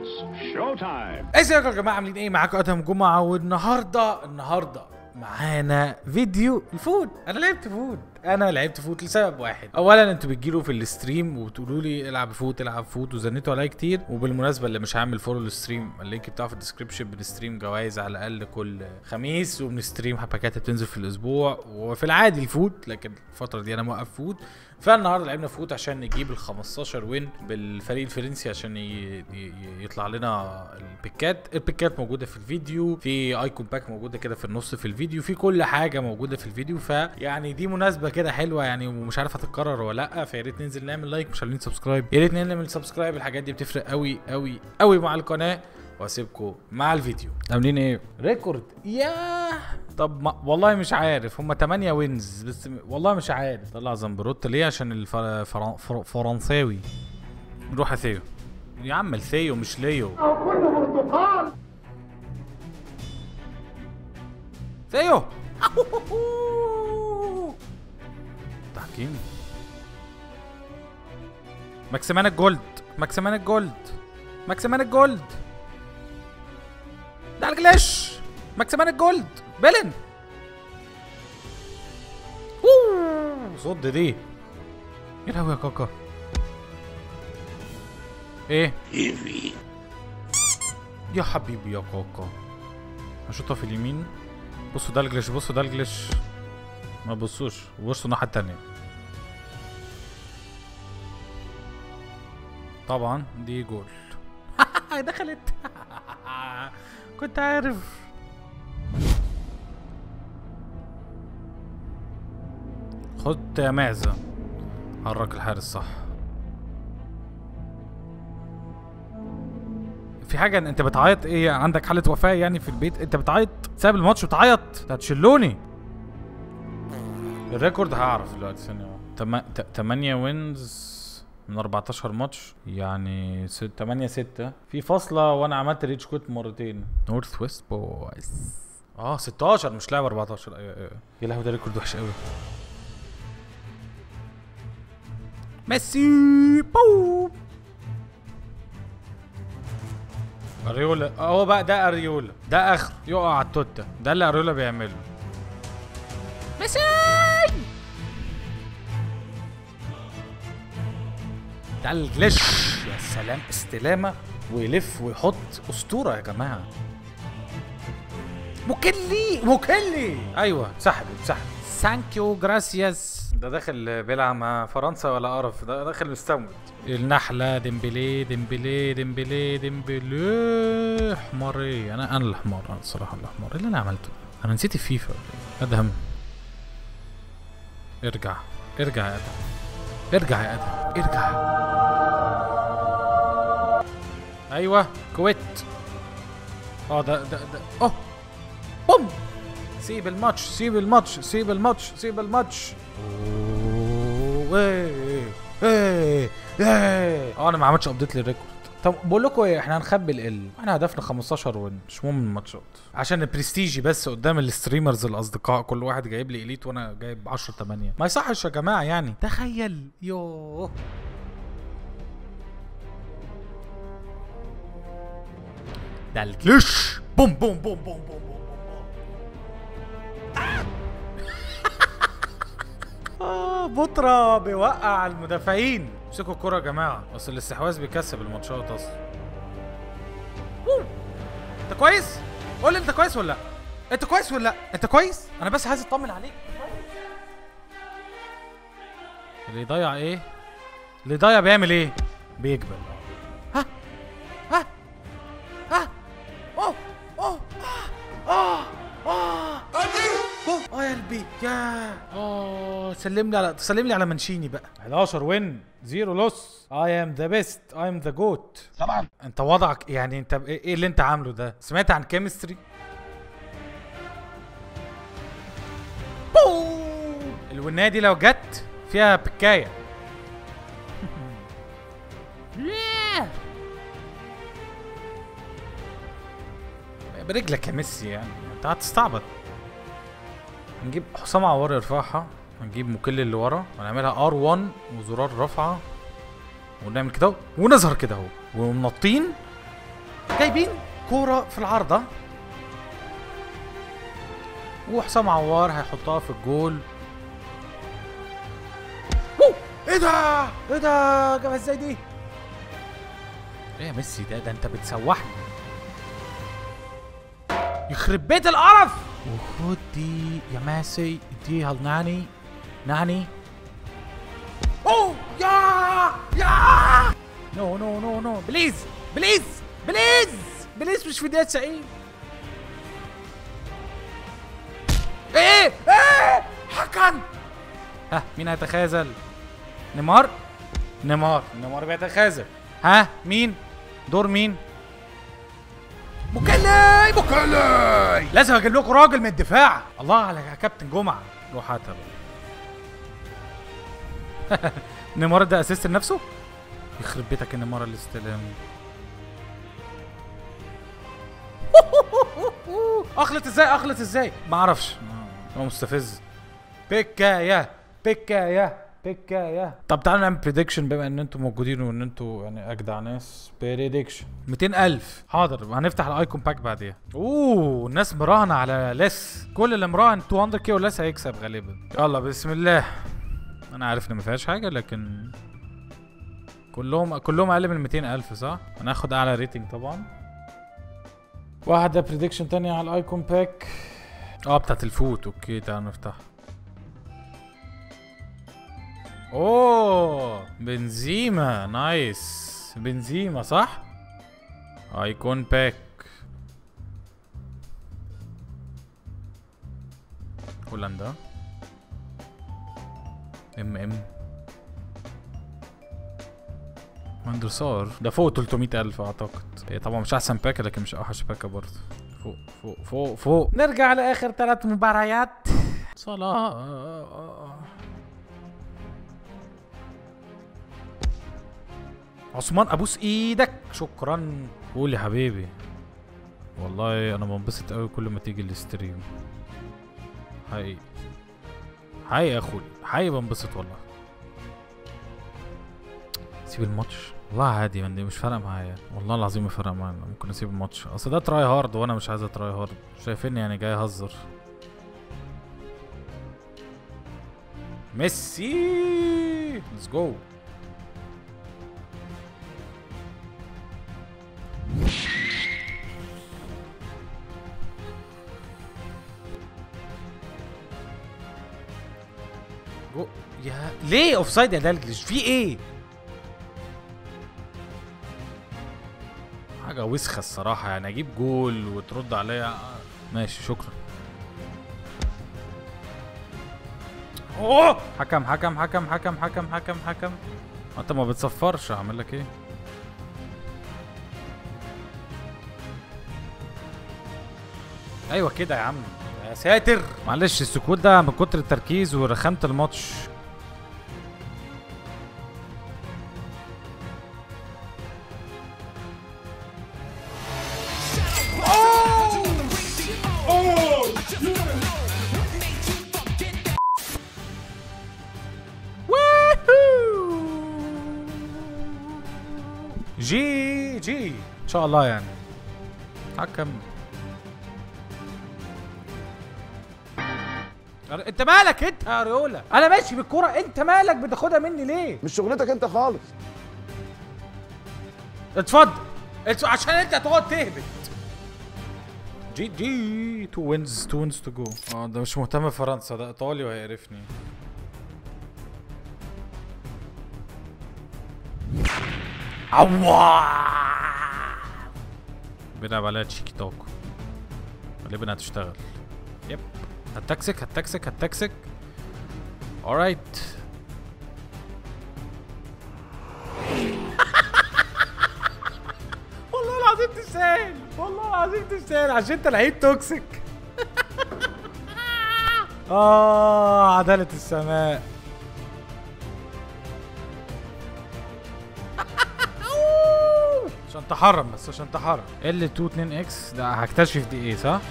It's showtime. ازيكم يا جماعه عاملين ايه معاكم ادهم جمعه والنهارده النهارده معانا فيديو الفود انا لعبت فود انا لعبت فوت لسبب واحد اولا انتوا بتجيلوا في الستريم وبتقولوا لي العب فوت العب فوت وزنتوا عليا كتير وبالمناسبه اللي مش هعمل فولو للستريم اللينك بتاعه في الديسكربشن بنستريم جوائز على الاقل كل خميس وبنستريم باكات بتنزل في الاسبوع وفي العادي الفوت لكن الفتره دي انا موقف فوت فالنهارده لعبنا فوت عشان نجيب ال 15 وين بالفريق الفرنسي عشان ي... ي... يطلع لنا البيكات البيكات موجوده في الفيديو في ايكون باك موجوده كده في النص في الفيديو في كل حاجه موجوده في الفيديو فيعني دي مناسبه كده حلوه يعني ومش عارف هتتكرر ولا لا فيا ريت ننزل نعمل لايك مش عاملين سبسكرايب يا ريت نعمل سبسكرايب الحاجات دي بتفرق قوي قوي قوي مع القناه واسيبكم مع الفيديو عاملين ايه ريكورد ياه طب ما والله مش عارف هم 8 وينز بس م- والله مش عارف طلع زنبروت ليه عشان الفرنساوي نروح يا ثيو يا عم الثيو مش ليو ثيو تحكيم ماكسيمان الجولد ماكسيمان الجولد ماكسيمان الجولد ده الجليش ماكسيمان الجولد بيلن أوه، صد دي ايه الهوا يا كاكا ايه يا حبيبي يا كاكا هشوطها في اليمين بصوا ده الجليش بصوا ده الجليش ما تبصوش بصوا الناحية التانية طبعا دي جول دخلت كنت عارف خد يا معزة حرك الحارس صح في حاجة إن انت بتعيط ايه عندك حالة وفاة يعني في البيت انت بتعيط ساب الماتش وتعيط انت هتشلوني الريكورد هعرف دلوقتي ثانية تم... ت... 8 وينز من 14 ماتش يعني 8 6 في فاصلة وانا عملت ريتش كويت مرتين نورث ويست بويز اه 16 مش لاعب 14 ايوه ايوه يا لهوي ده ريكورد وحش قوي ميسي بو اريولا هو بقى ده اريولا ده اخر يقع على التوته ده اللي اريولا بيعمله ميسي ده الجليش يا سلام استلامه ويلف ويحط اسطوره يا جماعه مكلي مكلي ايوه سحب سحب ثانك يو جراسياس ده داخل بيلعب مع فرنسا ولا قرف ده داخل مستموت النحله ديمبلي ديمبلي ديمبلي ديمبلي حماري انا انا الحمار انا الصراحه الحمار ايه اللي انا عملته انا نسيت الفيفا ادهم ارجع ارجع يا ادهم ارجع يا ادهم ارجع ايوه كويت اه ده ده ده اوه بوم سيب الماتش سيب الماتش سيب الماتش سيب الماتش أوه، ايه ايه ايه اه انا ما عملتش ابديت للريكورد طب بقول لكم ايه احنا هنخبي ال احنا هدفنا 15 وين مش مهم الماتشات عشان البرستيجي بس قدام الستريمرز الاصدقاء كل واحد جايب لي اليت وانا جايب 10 8 ما يصحش يا جماعه يعني تخيل يوه ده الكليش بوم بوم بوم بوم بوم بوم آه بطرة بيوقع المدافعين امسكوا الكرة يا جماعة اصل الاستحواذ بيكسب الماتشات اصلا أوه. انت كويس؟ قول لي انت كويس ولا لا؟ انت كويس ولا لا؟ انت كويس؟ انا بس عايز اطمن عليك اللي يضيع ايه؟ اللي يضيع بيعمل ايه؟ بيقبل ها ها ها اوه اوه اه اه اه اه يا قلبي يا اه سلم لي على سلم لي على منشيني بقى 11 وين زيرو لوس اي ام ذا بيست اي ام ذا جوت طبعا انت وضعك يعني انت ب- ايه اللي انت عامله ده سمعت عن كيمستري الونايه دي لو جت فيها بكايه برجلك يا ميسي يعني انت هتستعبط هنجيب حسام عوار يرفعها هنجيب مكل اللي ورا ونعملها ار1 وزرار رفعه ونعمل كده اهو ونظهر كده اهو ومنطين جايبين كوره في العارضه وحسام عوار هيحطها في الجول أوه! ايه ده ايه ده جابها ازاي دي ايه يا ميسي ده ده انت بتسوحني يخرب بيت القرف وخد دي يا ماسي اديها لناني ناني اوه يا يا نو نو نو نو بليز بليز بليز بليز مش في دقيقة 90 ايه ايه حكم ها مين هيتخاذل نيمار نيمار نيمار بيتخاذل ها مين دور مين مكلي مكلي لازم اجيب لكم راجل من الدفاع الله على يا كابتن جمعه روح هاتها بقى نيمار ده اسيست لنفسه يخرب بيتك يا نيمار الاستلام اخلط ازاي اخلط ازاي ما اعرفش هو مستفز بكايا بكايا بكايا طب تعالوا نعمل بريدكشن بما ان انتوا موجودين وان انتوا يعني اجدع ناس بريدكشن 200000 حاضر هنفتح الايكون باك بعديها اوه الناس مراهنه على لس كل اللي مراهن 200 كي ولس هيكسب غالبا يلا بسم الله انا عارف ان ما فيهاش حاجه لكن كلهم كلهم اقل من 200000 صح هناخد اعلى ريتنج طبعا واحده بريدكشن تانية على الايكون باك اه بتاعت الفوت اوكي تعال نفتح اوه بنزيما نايس بنزيما صح ايكون باك هولندا ام ام ماندر صار ده فوق 300 ألف أعتقد هي طبعا مش أحسن باكا لكن مش أوحش باكا برضه فوق فوق فوق فوق نرجع لآخر ثلاث مباريات صلاح عثمان ابوس ايدك شكرا قول يا حبيبي والله انا بنبسط قوي كل ما تيجي الاستريم حقيقي حقيقي يا اخوي حقيقي بنبسط والله سيب الماتش والله عادي من دي مش فارقه معايا والله العظيم ما فارقه معايا ممكن اسيب الماتش اصل ده تراي هارد وانا مش عايز اتراي هارد شايفيني يعني جاي اهزر ميسي ليتس جو جو يا ليه اوف سايد يا دلجلش في ايه حاجه وسخه الصراحه يعني اجيب جول وترد عليا ماشي شكرا اوه حكم حكم حكم حكم حكم حكم حكم انت ما بتصفرش اعمل لك ايه ايوه كده يا عم يا ساتر معلش السكوت ده من كتر التركيز ورخامه الماتش جي جي ان شاء الله يعني حكم انت مالك انت يا ريولا انا ماشي بالكوره انت مالك بتاخدها مني ليه مش شغلتك انت خالص اتفضل اتف- عشان انت تقعد تهبط جي جي تو وينز تو وينز تو جو اه ده مش مهتم بفرنسا ده ايطالي وهيقرفني عوا بيلعب عليها تشيكي تاكو غالبا هتشتغل يب هتكسك هتكسك هتكسك alright والله العظيم تستاهل والله العظيم تستاهل عشان انت لعيب توكسيك اه عدالة السماء عشان تحرم بس عشان تحرم ال 2 2 اكس ده هكتشف دي ايه صح؟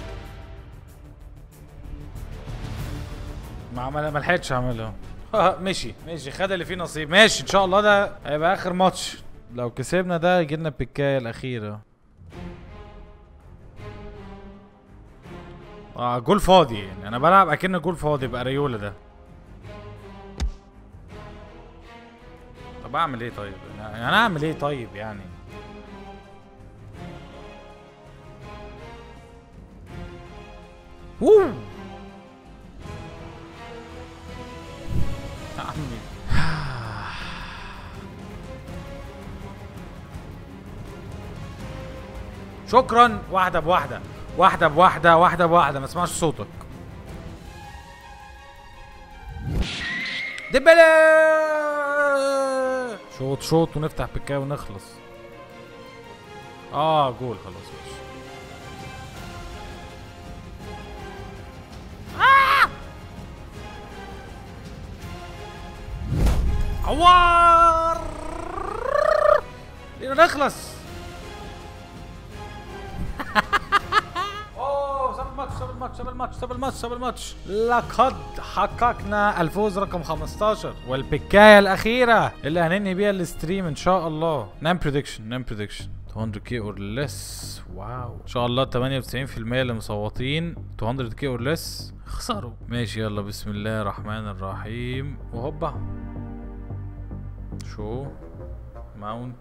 ما عمل ما لحقتش اعمله آه، مشي ماشي خد اللي فيه نصيب ماشي ان شاء الله ده هيبقى اخر ماتش لو كسبنا ده يجي لنا البيكايه الاخيره اه جول فاضي يعني انا بلعب اكن جول فاضي بقى ريولا ده طب اعمل ايه طيب يعني انا اعمل ايه طيب يعني ووو يا عمي شكرا واحدة بواحدة واحدة بواحدة واحدة بواحدة ما اسمعش صوتك دبلة شوط شوط ونفتح بكاية ونخلص اه جول خلاص ماشي آه! عوار بينا نخلص اوه ساب الماتش ساب الماتش ساب الماتش ساب الماتش ساب الماتش لقد حققنا الفوز رقم 15 والبكايه الاخيره اللي هننهي بيها الاستريم ان شاء الله نام بريدكشن نام بريدكشن 200k اور ليس واو ان شاء الله 98% اللي مصوتين 200k اور ليس خسروا ماشي يلا بسم الله الرحمن الرحيم وهوبا شو ماونت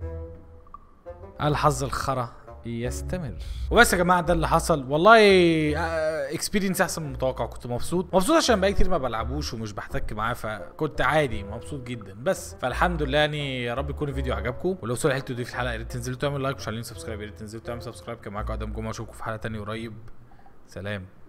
الحظ الخرا يستمر وبس يا جماعه ده اللي حصل والله اكسبيرينس احسن من المتوقع كنت مبسوط مبسوط عشان بقالي كتير ما بلعبوش ومش بحتك معاه فكنت عادي مبسوط جدا بس فالحمد لله يعني يا رب يكون الفيديو عجبكم ولو سؤال حلو دي في الحلقه يا ريت تنزلوا تعملوا لايك مش عاملين سبسكرايب يا ريت تنزلوا تعملوا سبسكرايب كان معاكم ادم جمعه اشوفكم في حلقه تانية قريب سلام